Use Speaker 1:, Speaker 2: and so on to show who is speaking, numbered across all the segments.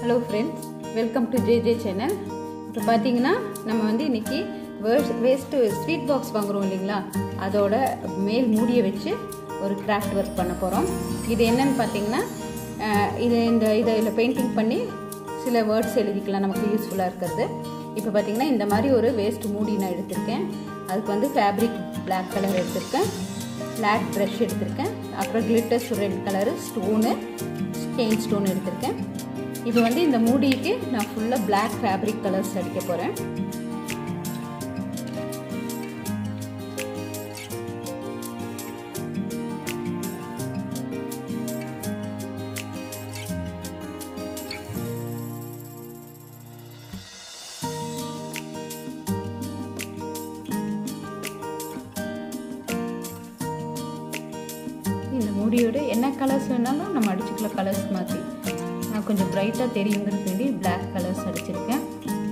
Speaker 1: hello friends welcome to J J channel இப்போ பார்த்தீங்கன்னா நம்ம வந்து இன்னைக்கு வேஸ்ட் வேஸ்ட்டு ஸ்வீட் பாக்ஸ் வாங்குறோம் இல்லைங்களா அதோட மேல் மூடியை வச்சு ஒரு கிராஃப்ட் ஒர்க் பண்ண போகிறோம் இது என்னன்னு பார்த்தீங்கன்னா அஹ், இது இந்த இதை இதில் பெயிண்டிங் பண்ணி சில வேர்ட்ஸ் எழுதிக்கலாம் நமக்கு யூஸ்ஃபுல்லாக இருக்கிறது இப்போ பார்த்தீங்கன்னா இந்த மாதிரி ஒரு வேஸ்ட் மூடி நான் எடுத்திருக்கேன் அதுக்கு வந்து ஃபேப்ரிக் Black கலர் எடுத்திருக்கேன் ஃப்ளாட் ப்ரஷ் எடுத்திருக்கேன் அப்புறம் glitters red colour stone stain stone எடுத்திருக்கேன் இப்போ வந்து இந்த மூடிக்கு நான் ஃபுல்லாக Black ஃபேப்ரிக் கலர்ஸ் அடிக்க போகிறேன் இந்த மூடியோட என்ன கலர்ஸ் வேணாலும் நம்ம அடிச்சுக்கலாம் கலர்ஸ் மாற்றி நான் கொஞ்சம் பிரைட்டாக தெரியுங்கிறது வேண்டி Black கலர்ஸ் அடிச்சிருக்கேன்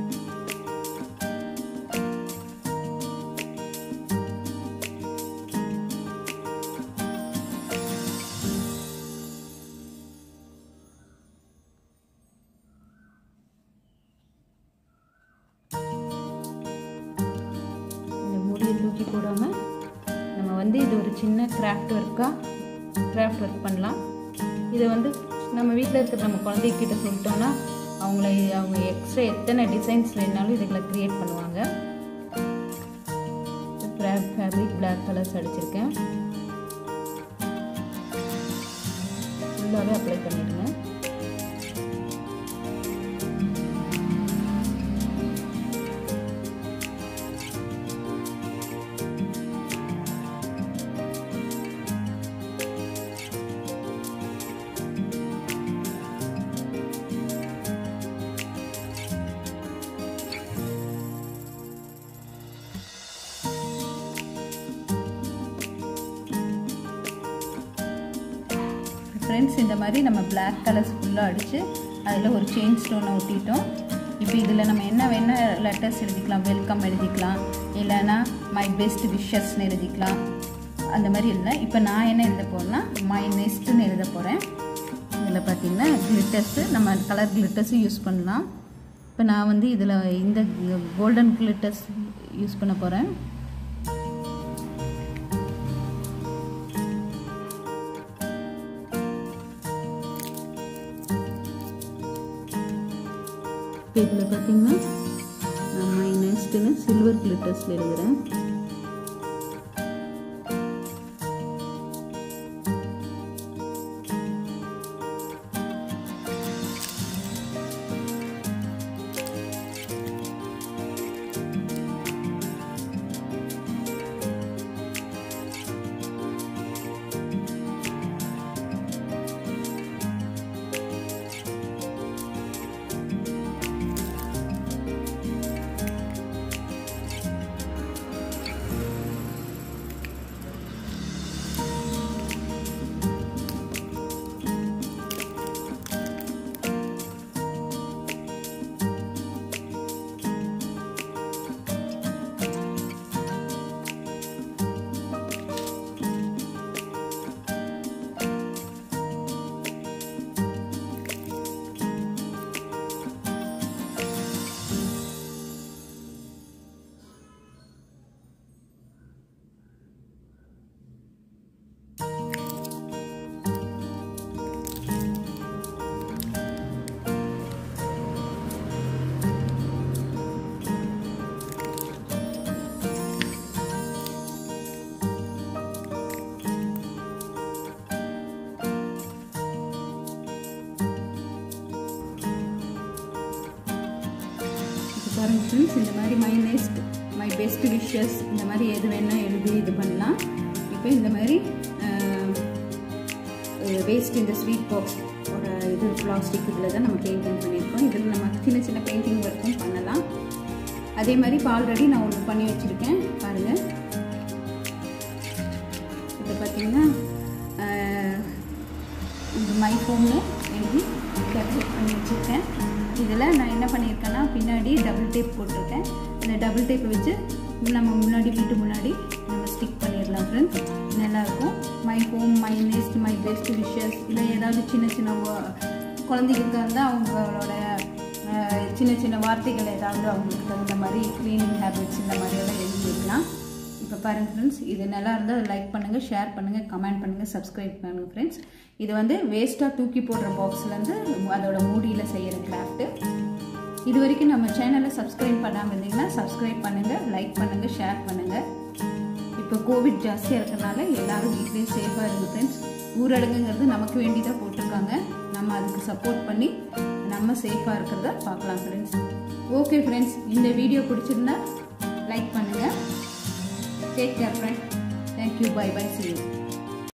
Speaker 1: இந்த மூடியை தூக்கி போடாமல் நம்ம வந்து இது ஒரு சின்ன கிராஃப்ட் ஒர்க்காக கிராஃப்ட் ஒர்க் பண்ணலாம் இதை வந்து நம்ம வீட்டில் இருக்கிற நம்ம குழந்தைகிட்ட சொல்லிட்டோம்னா அவங்கள அவங்க எக்ஸ்ட்ரா எத்தனை டிசைன்ஸ் வேணாலும் இதுகளை க்ரியேட் பண்ணுவாங்க ஃபேப்ரிக் பிளாக் கலர்ஸ் அடிச்சிருக்கேன் ஃபுல்லாகவே அப்ளை பண்ணிடுங்க ஃப்ரெண்ட்ஸ் இந்த மாதிரி நம்ம Black கலர்ஸ் ஃபுல்லாக அடித்து அதில் ஒரு செயின் ஸ்டோனை ஒட்டிட்டோம் இப்போ இதில் நம்ம என்ன வேணால் லெட்டர்ஸ் எழுதிக்கலாம் வெல்கம் எழுதிக்கலாம் இல்லைன்னா மை பெஸ்ட் விஷஸ்னு எழுதிக்கலாம் அந்த மாதிரி இல்லை இப்போ நான் என்ன எழுத போகிறேன்னா மை நெஸ்ட்டுன்னு எழுத போகிறேன் இதில் பார்த்தீங்கன்னா கிளிட்டர்ஸு நம்ம கலர் கிளிட்டர்ஸும் யூஸ் பண்ணலாம் இப்போ நான் வந்து இதில் இந்த கோல்டன் கிளிட்டர்ஸ் யூஸ் பண்ண போகிறேன் இப்போ இதில் பார்த்தீங்கன்னா நான் மை நெக்ஸ்ட்டுன்னு சில்வர் கிளிட்டர்ஸில் எழுதுகிறேன் இப்போ பாருங்க ஃப்ரெண்ட்ஸ் இந்த மாதிரி my nest my best wishes இந்த மாதிரி எது வேணால் எழுதி இது பண்ணலாம் இப்போ இந்த மாதிரி வேஸ்ட் இந்த ஸ்வீட் பாக்ஸ் ஒரு இது பிளாஸ்டிக் இதில் தான் நம்ம பெயிண்டிங் பண்ணியிருக்கோம் இதில் நம்ம சின்ன சின்ன பெயிண்டிங் ஒர்க்கும் பண்ணலாம் அதே மாதிரி இப்போ ஆல்ரெடி நான் ஒன்று பண்ணி வச்சுருக்கேன் பாருங்கள் இப்போ பார்த்தீங்கன்னா இது மை ஃபோன்னு எழுதி டெக்கரேட் பண்ணி வச்சுருக்கேன் இதில் நான் என்ன பண்ணியிருக்கேன்னா பின்னாடி டபுள் டேப் போட்டிருக்கேன் இந்த டபுள் டேப்பை வச்சு நம்ம முன்னாடி வீட்டு முன்னாடி நம்ம ஸ்டிக் பண்ணிடலாம் ஃப்ரெண்ட்ஸ் நல்லாயிருக்கும் my home my nest my best wishes இல்லை ஏதாவது சின்ன சின்ன குழந்தைகளுக்கு வந்து அவங்களோட அஹ், சின்ன சின்ன வார்த்தைகள் ஏதாவது அவங்களுக்கு தகுந்த மாதிரி க்ளீனிங் ஹேபிட்ஸ் இந்த மாதிரியெல்லாம் எழுதி வைக்கலாம் இப்போ பாருங்கள் ஃப்ரெண்ட்ஸ் இது நல்லா இருந்தால் லைக் பண்ணுங்கள் ஷேர் பண்ணுங்கள் கமெண்ட் பண்ணுங்கள் சப்ஸ்கிரைப் பண்ணுங்கள் ஃப்ரெண்ட்ஸ் இது வந்து வேஸ்ட்டாக தூக்கி போடுற பாக்ஸ்லேருந்து அதோட மூடியில் செய்கிற கிராஃப்ட்டு இது வரைக்கும் நம்ம சேனலை சப்ஸ்கிரைப் பண்ணாமல் இருந்தீங்கன்னா சப்ஸ்கிரைப் பண்ணுங்கள் லைக் பண்ணுங்கள் ஷேர் பண்ணுங்கள் இப்போ கோவிட் ஜாஸ்தியாக இருக்கறனால எல்லாரும் வீட்லேயே சேஃபாக இருங்க ஃப்ரெண்ட்ஸ் ஊரடங்குங்கிறது நமக்கு வேண்டி தான் போட்டிருக்காங்க நம்ம அதுக்கு சப்போர்ட் பண்ணி நம்ம சேஃபாக இருக்கிறத பார்க்கலாம் ஃப்ரெண்ட்ஸ் ஓகே ஃப்ரெண்ட்ஸ் இந்த வீடியோ பிடிச்சிருந்தா லைக் பண்ணுங்கள் take care friend thank you bye bye see you